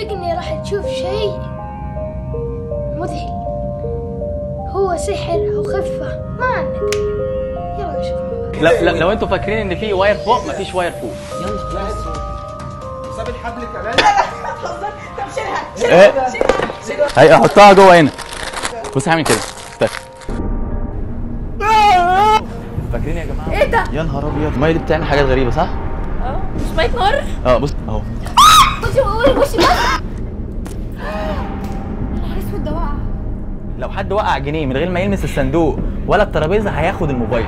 صدقني راح تشوف شيء مذهل هو سحر او خفه ما ندري يلا نشوف مع بعض. لو, لو, لو انتوا فاكرين ان في واير فوق مفيش واير فوق ساب الحبل كمان ايه هي احطها جوه هنا بص هعمل كده استنى. فاكرين يا جماعه ايه ده؟ يا نهار ابيض الميه دي بتعمل حاجات غريبه صح اه مش ميه نار اه بص اهو بصي قولي وشي بس نهار اسود ده وقع لو حد وقع جنيه من غير ما يلمس الصندوق ولا الترابيزه هياخد الموبايل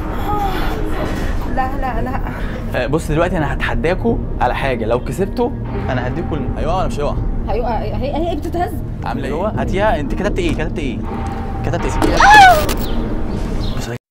لا لا لا آه، بص دلوقتي انا هتحداكوا على حاجه لو كسبتوا انا هديكوا الم... هيقع ولا مش هيقع هيقع هي هي بتتهز عامله ايه هاتيها انت كتبت ايه كتبت ايه كتبت ايه بص هي-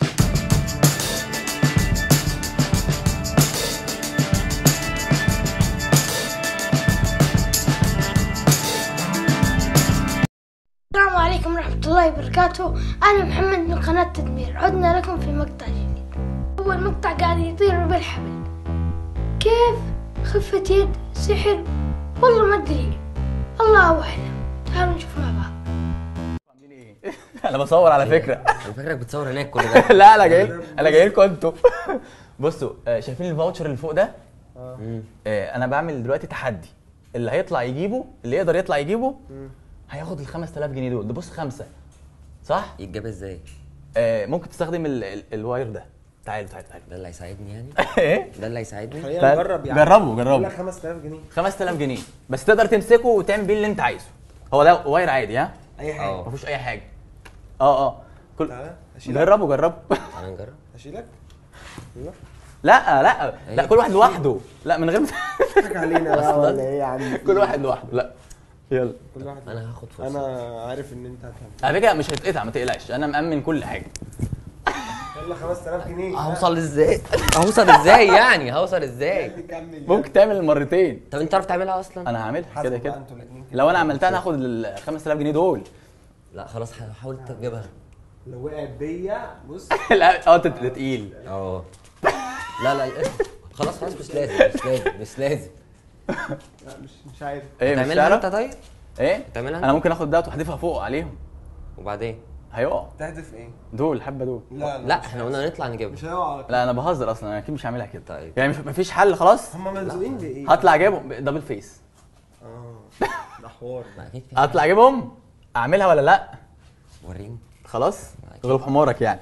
السلام عليكم ورحمة الله وبركاته أنا محمد من قناة تدمير عدنا لكم في مقطع جديد أول مقطع قاعد يطير بالحبل كيف خفة يد سحر والله ما أدري الله أعلم تعالوا نشوف مع بعض انا بصور على فكره انا فاكرك بتصور هناك كل ده لا انا جاي انا جاي لكم انتوا بصوا آه، شايفين الفاوتشر اللي فوق ده آه، انا بعمل دلوقتي تحدي اللي هيطلع يجيبه اللي يقدر يطلع يجيبه هياخد ال 5000 جنيه دول ده بص خمسه صح يتجاب ازاي؟ آه، ممكن تستخدم ال- ال- الواير ده تعالوا تعالوا تعالوا ده اللي هيساعدني يعني؟ ايه ده اللي هيساعدني؟ خلينا نجرب يعني جربوا جربوا لا 5000 جنيه 5000 جنيه بس تقدر تمسكه وتعمل بيه اللي انت عايزه هو ده واير عادي ها اي حاجه اه ما فيهوش اي حاجه اه اه كل تعالى اشيلك جربوا جربوا تعالى نجرب اشيلك ايوه لا لا لا كل واحد لوحده لا من غير ما تضحك علينا بقى ولا ايه يا عم كل واحد لوحده لا يلا كل واحد انا هاخد فرصه انا عارف ان انت هتعمل على فكره مش هيتقطع ما تقلقش انا مأمن كل حاجه يلا 5000 جنيه هوصل ازاي؟ هوصل ازاي يعني؟ هوصل ازاي؟ كمل ممكن تعمل مرتين طب انت تعرف تعملها اصلا؟ انا هعملها حسب كده بقى كده انتوا الاتنين كده. لو انا عملتها انا هاخد ال 5000 جنيه دول لا خلاص حاول تجيبها لو وقعت بيا بص لا اه انت أنت تقيل اه لا لا خلاص خلاص مش لازم مش لازم مش لازم لا مش مش عارف ايه مش تعملها انت تعرف طيب؟ ايه تعملها انت؟ انا ممكن اخد دوت واحدفها فوق عليهم وبعدين؟ هيقعوا تهدف ايه؟ دول الحبه دول لا لا احنا قلنا نطلع نجيبها مش هيقع على لا انا بهزر اصلا انا اكيد مش هعملها كده طيب. يعني مش مفيش حل خلاص هم ملزوقين بايه؟ هطلع اجيبهم دبل فيس اه ده حوار ما اكيد في هطلع اجيبهم اعملها ولا لا وريني خلاص أكيد. غلب حمارك يعني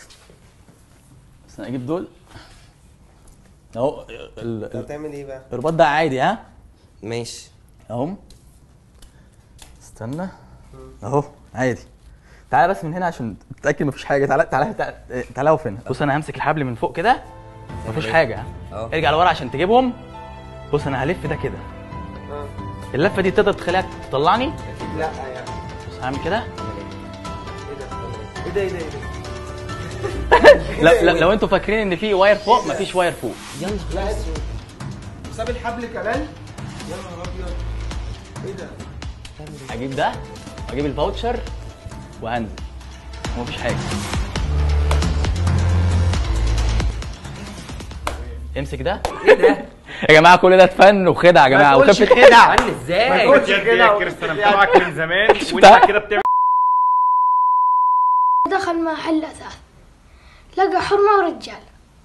بس انا اجيب دول اهو انت ال- ال- هتعمل ايه بقى؟ الرباط ده عادي ها ماشي اهو استنى اهو عادي تعالى بس من هنا عشان تتاكد مفيش حاجه تعالى تعالى تعالى, تعالى اقف هنا بص انا همسك الحبل من فوق كده مفيش إيه؟ حاجه ها اه. ارجع لورا عشان تجيبهم بص انا هلف ده كده اه اللفه دي تقدر تخليها تطلعني اكيد لا يعني بص هعمل كده ايه ده؟ ايه ده ايه ده ايه ده؟ لو, لو, لو انتوا فاكرين ان في واير فوق مفيش واير فوق يلا لا اسود ساب الحبل كمان يا نهار ابيض ايه ده؟ هجيب ده واجيب الفاوتشر وهنزل ومفيش حاجه امسك ده ايه ده؟ يا جماعه كل ده فن وخدع يا جماعه تقولش وخفة- خدع. عامل ازاي؟ تقولش يا كده كريستيان انا متابعك من زمان شفتها؟ وانت كده بتعمل دخل محل أثاث لقى حرمة ورجال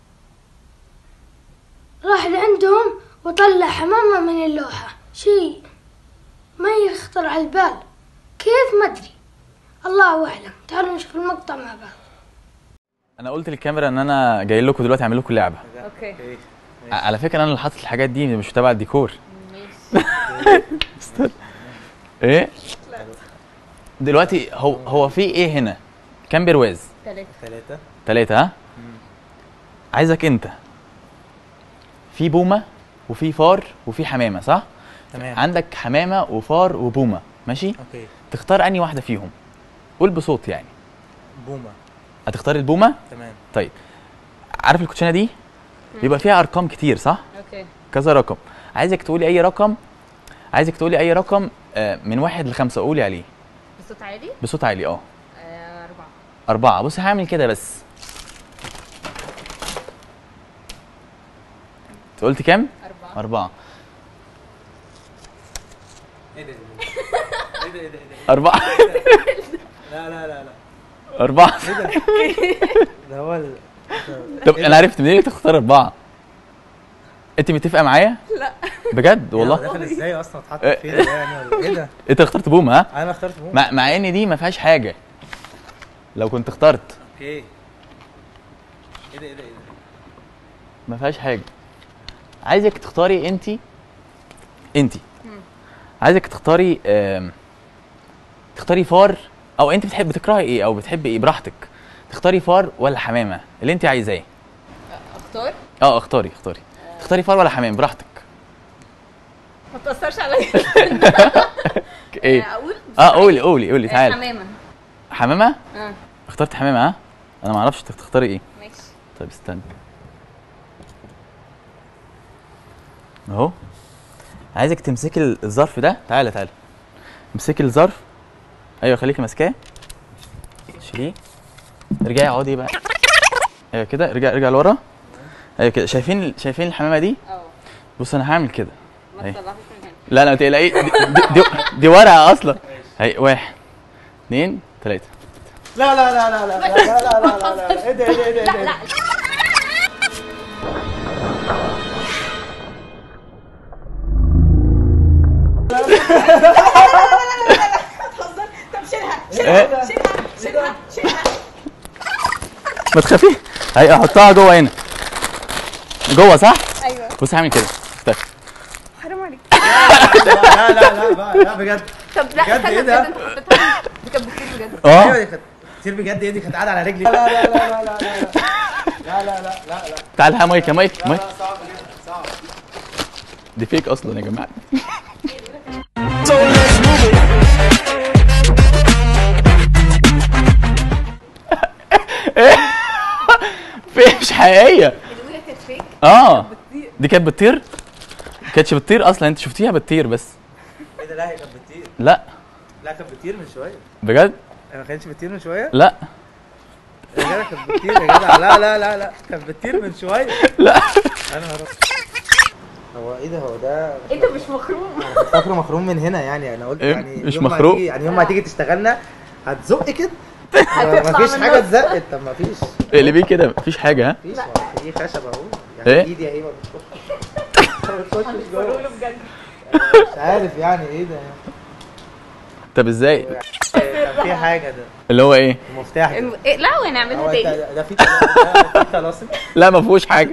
راح لعندهم وطلع حمامة من اللوحة شيء ما يخطر على البال كيف ما أدري الله أعلم تعالوا نشوف المقطع مع بعض انا قلت للكاميرا ان انا جاي لكم دلوقتي اعمل لكم لعبه اوكي ع- على فكره انا اللي حاطط الحاجات دي مش تبع الديكور استنى. ايه دلوقتي هو هو في ايه هنا كام برواز ثلاثة ثلاثة ثلاثة ها عايزك انت في بومة وفي فار وفي حمامة صح؟ تمام عندك حمامة وفار وبومة ماشي؟ اوكي تختار انهي واحدة فيهم قول بصوت يعني بومة هتختار البومة؟ تمام طيب عارف الكوتشينة دي؟ بيبقى فيها ارقام كتير صح؟ اوكي كذا رقم عايزك تقولي اي رقم عايزك تقولي اي رقم آه، من واحد لخمسة قولي عليه بصوت عالي بصوت عالي اه آه، أربعة أربعة بص هعمل كده بس أنت قلت كام؟ أربعة أربعة ايه ده ايه ده ايه ده أربعة لا لا لا لا أربعة ده هو ال... طب أنا عرفت منين تختار أربعة أنت متفقة معايا؟ لا بجد والله داخل ازاي اصلا اتحط إيه. فين ده يعني ولا ايه ده أنت اخترت بوم ها؟ انا اخترت مو مع, مع إن دي ما فيهاش حاجة لو كنت اخترت اوكي ايه ده ايه ده ايه ده ما فيهاش حاجة عايزك تختاري أنت أنت عايزك تختاري آم، تختاري فار أو أنت بتحب تكرهي إيه أو بتحبي إيه براحتك تختاري فار ولا حمامة اللي أنت عايزاه اختار اه اختاري اختاري تختاري فار ولا حمام براحتك ما تاثرش عليا ايه اقول اه قولي قولي قولي تعالي حمامه حمامه اه اخترت حمامه ها انا ما اعرفش انت تختاري ايه ماشي طيب استنى اهو عايزك تمسكي ال- الظرف ده تعالى تعالى امسكي الظرف ايوه خليكي ماسكاه شيليه ارجعي اقعدي بقى ايوه كده ارجع ارجع لورا ايوه كده شايفين شايفين الحمامه دي اه بص انا هعمل كده ما أيوة. تطلعوش من هنا لا لا ما تقلقيش دي, دي, دي, دي ورقه اصلا هي واحد اثنين ثلاثه لا لا لا لا لا لا لا لا لا لا ايه ده ايه ده ايه ده ايه ده ما تخافي هي احطها جوه هنا جوه صح ايوه بص هعمل كده اختفي حرام عليك لا لا لا بقى لا بجد طب لا بجد استنى إيه ده؟ بجد انت حطيتها دي كانت بتطير بجد ايوه اه دي كانت كتير بجد ايه دي كانت قاعده على رجلي لا لا لا لا لا لا لا لا لا لا لا تعال ها مايك يا مايك مايك لا صعب جدا صعب دي فيك اصلا يا جماعه في مش حقيقيه الاولى كانت فيك اه بتطير دي كانت بتطير ما كانتش بتطير اصلا انت شفتيها بتطير بس ايه ده لا هي كانت بتطير لا لا كانت بتطير من شويه بجد ما كانتش بتطير من شويه لا يا جدع كانت بتطير يا جدع لا لا لا لا كانت بتطير من شويه لا انا هروح هو ايه ده هو ده انت مش مخروم انا كنت فاكره مخروم من هنا يعني انا قلت إيه؟ يعني مش يوم ما مخروم؟ هتيجي- يعني يوم ما هتيجي تشتغلنا هتزق كده هتطلع مفيش من حاجه النص. اتزقت طب مفيش اقلبيه كده مفيش حاجه ها مفيش ما في خشب اهو إيه؟ يعني ايدي ايه ما بتخش ما بتخشش جوه مش عارف يعني ايه ده طب ازاي كان في حاجه ده اللي هو ايه المفتاح ده الم- إيه، لا هو ونعملها انت تاني ده في طلا- ده في طلاسم لا ما فيهوش حاجه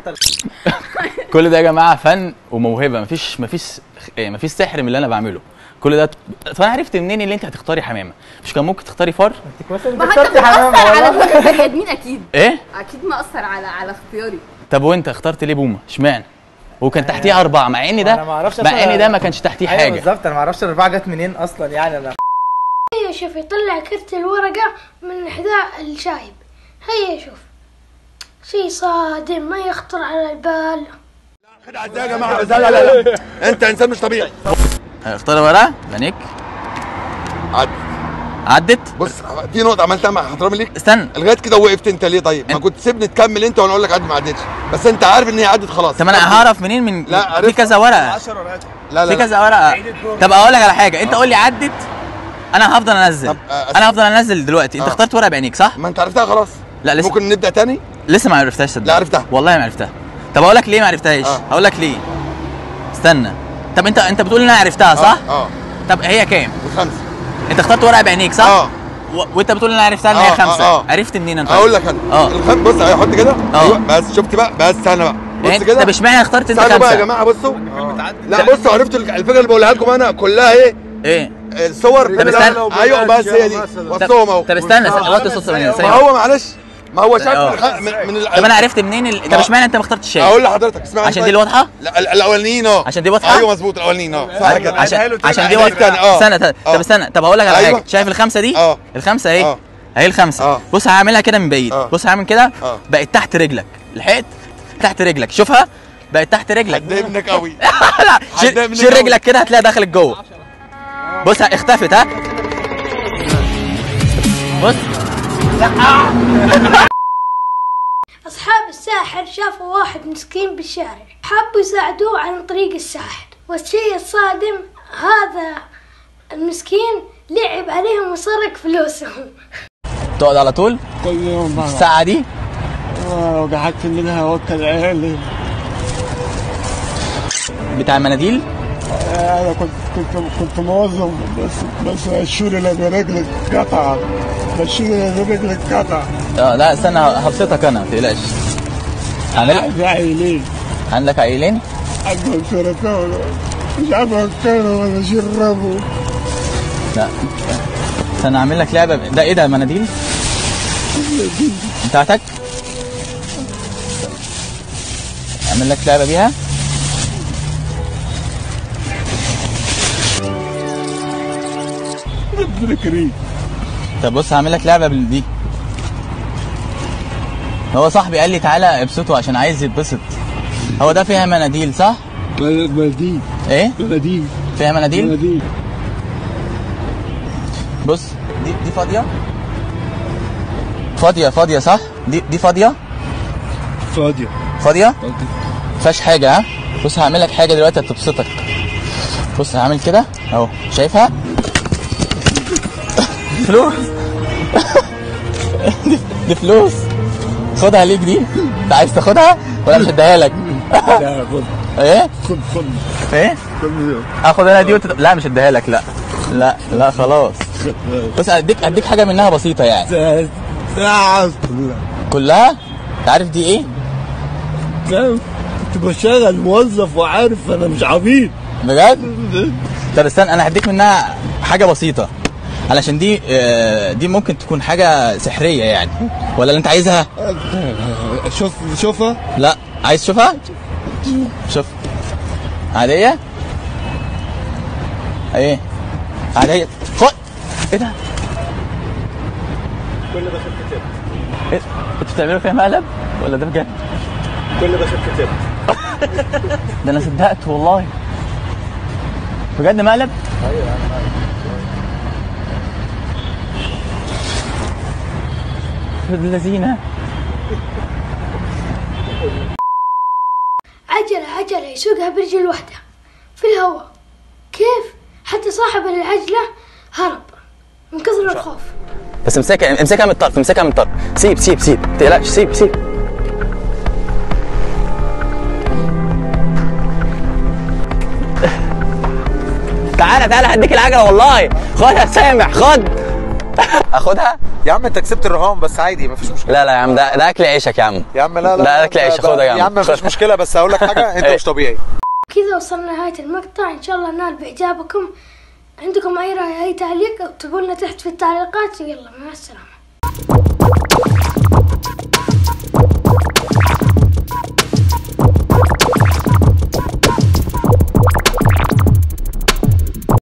كل ده يا جماعه فن وموهبه مفيش مفيش إيه، مفيش سحر من اللي انا بعمله كل ده فانا عرفت منين اللي انت هتختاري حمامه مش كان ممكن تختاري فار انت كويس انت ما انت اخترت حمامه مأثر على والله دماغ البني ادمين اكيد ايه اكيد مأثر على على اختياري طب وانت اخترت ليه بومه اشمعنى وكان تحتيه اربعه مع ان ده أنا ما أعرفش مع أصلاً- ان ده ما كانش تحتيه ايوه حاجه بالظبط انا ما اعرفش الاربعه جت منين اصلا يعني انا هيا شوف يطلع كرت الورقة من حذاء الشايب هيا شوف شي صادم ما يخطر على البال يا جماعه لا لا لا لا انت انسان مش طبيعي اختار ورقه بانيك عد عدت بص في نقطه عملتها مع احترامي ليك استنى لغايه كده وقفت انت ليه طيب ما أنت- كنت سيبني تكمل انت وانا اقول لك عدت ما عدتش بس انت عارف ان هي عدت خلاص طب انا هعرف منين من لا، في عرفت. كذا ورقه لا لا في لا كذا ورقه طب اقول لك على حاجه انت قول لي عدت انا هفضل انزل طب، آه، انا هفضل انزل دلوقتي انت آه. اخترت ورقه بعينيك صح ما انت عرفتها خلاص لا لسه ممكن نبدا تاني لسه ما عرفتهاش صدق لا، عرفتها. والله ما عرفتها طب اقول لك ليه ما عرفتهاش آه. هقول لك ليه استنى طب انت انت بتقول ان انا عرفتها صح اه اه طب هي كام وخمسه انت اخترت ورقه بعينيك صح اه و... وانت بتقول ان انا عرفتها ان هي آه، آه، خمسه آه. عرفت منين انت اقول لك انا اه الخم بص اهي حط كده آه. ايوه بس شفت بقى بس انا بقى يعني بص كده طب اشمعنى اخترت انت استنوا بقى يا خمسه جماعه بصوا لا بصوا عرفتوا الفكره اللي بقولها لكم انا كلها ايه ايه الصور طب استنى. ايوه بس هي دي وصهم اهو طب استنى وطي الصوت ثانيه ما ثانيه هو معلش ما هو شاف آه. من الخ- من, من ال... طب انا عرفت منين ال... طب آه. اشمعنى انت ما اخترتش شاي اقول لحضرتك اسمعني عشان دي طيب. اللي واضحه لا ال- الاولانيين اه عشان دي واضحه ايوه مظبوط الاولانيين اه صح كده عشان عشان دي لا، واضحه التاني، اه. استنى طب اه. استنى طب اقول لك على أيوة. حاجه شايف الخمسه دي اه. الخمسه اهي اه. اهي الخمسه اه. بص هعملها كده من بعيد اه. بص هعمل كده اه. بقت تحت رجلك لحقت تحت رجلك شوفها بقت تحت رجلك قد ابنك قوي لا شيل هتضايق شيل منك رجلك كده هتلاقيها دخلت جوه بص اختفت ها بص أصحاب الساحر شافوا واحد مسكين بالشارع حبوا يساعدوه عن طريق الساحر والشيء الصادم هذا وسرق فلوسهم تقعد على طول كل يوم بقى الساعه دي وقعدت منها وكل عيالي بتاع المناديل انا كنت كنت كنت موظف بس بس الشغل اللي برجلي اتقطع الشغل اللي برجلي اتقطع اه لا استنى هبسطك انا ما تقلقش هعمل في عيلين عندك عيلين عندهم شركاء مش عارف اكلوا ولا شربوا لا استنى اعمل لك لعبه ده ايه ده مناديل بتاعتك اعمل لك لعبه بيها ربنا كريم طب بص هعمل لك لعبه بالدي هو صاحبي قال لي تعالى ابسطه عشان عايز يتبسط هو ده فيها مناديل صح مناديل ايه مناديل فيها مناديل مناديل بص دي دي فاضيه فاضيه فاضيه صح دي دي فاضيه فاضية فاضيه فيهاش حاجه ها بص هعمل لك حاجه دلوقتي هتبسطك بص هعمل كده اهو شايفها فلوس دي, دي فلوس خدها ليك دي انت عايز تاخدها ولا مش هديها لك لا خد ايه خد خد ايه خد اخد انا دي وتت... لا مش هديها لك لا لا لا خلاص بص اديك اديك حاجه منها بسيطه يعني ساعة كلها انت عارف دي ايه كنت بشتغل موظف وعارف انا مش عبيط بجد طب استنى انا هديك منها حاجه بسيطه علشان دي آه، دي ممكن تكون حاجه سحريه يعني ولا اللي انت عايزها شوف شوفها لا عايز تشوفها شوف عاديه ايه عاديه خد ايه ده كل ده خف كتاب إيه؟ انتوا بتعملوا فيها مقلب ولا ده بجد كل ده خف كتاب ده انا صدقت والله بجد مقلب ايوه الذين عجلة عجلة يسوقها برجل واحدة في الهواء كيف حتى صاحب العجلة هرب من كثر الخوف بس امسكها امسكها من الطرف امسكها من الطرف سيب سيب سيب ما تقلقش سيب سيب تعالى تعالى هديك العجله والله خد يا سامح خد اخدها يا عم انت كسبت الرهان بس عادي مفيش مشكله لا لا يا عم ده ده اكل عيشك يا عم يا عم لا لا ده اكل عيش خدها يا عم يا عم مفيش خد. مشكله بس هقول لك حاجه انت إيه. مش طبيعي كذا وصلنا نهاية المقطع إن شاء الله نال بإعجابكم عندكم أي رأي أي تعليق اكتبوا لنا تحت في التعليقات ويلا مع السلامة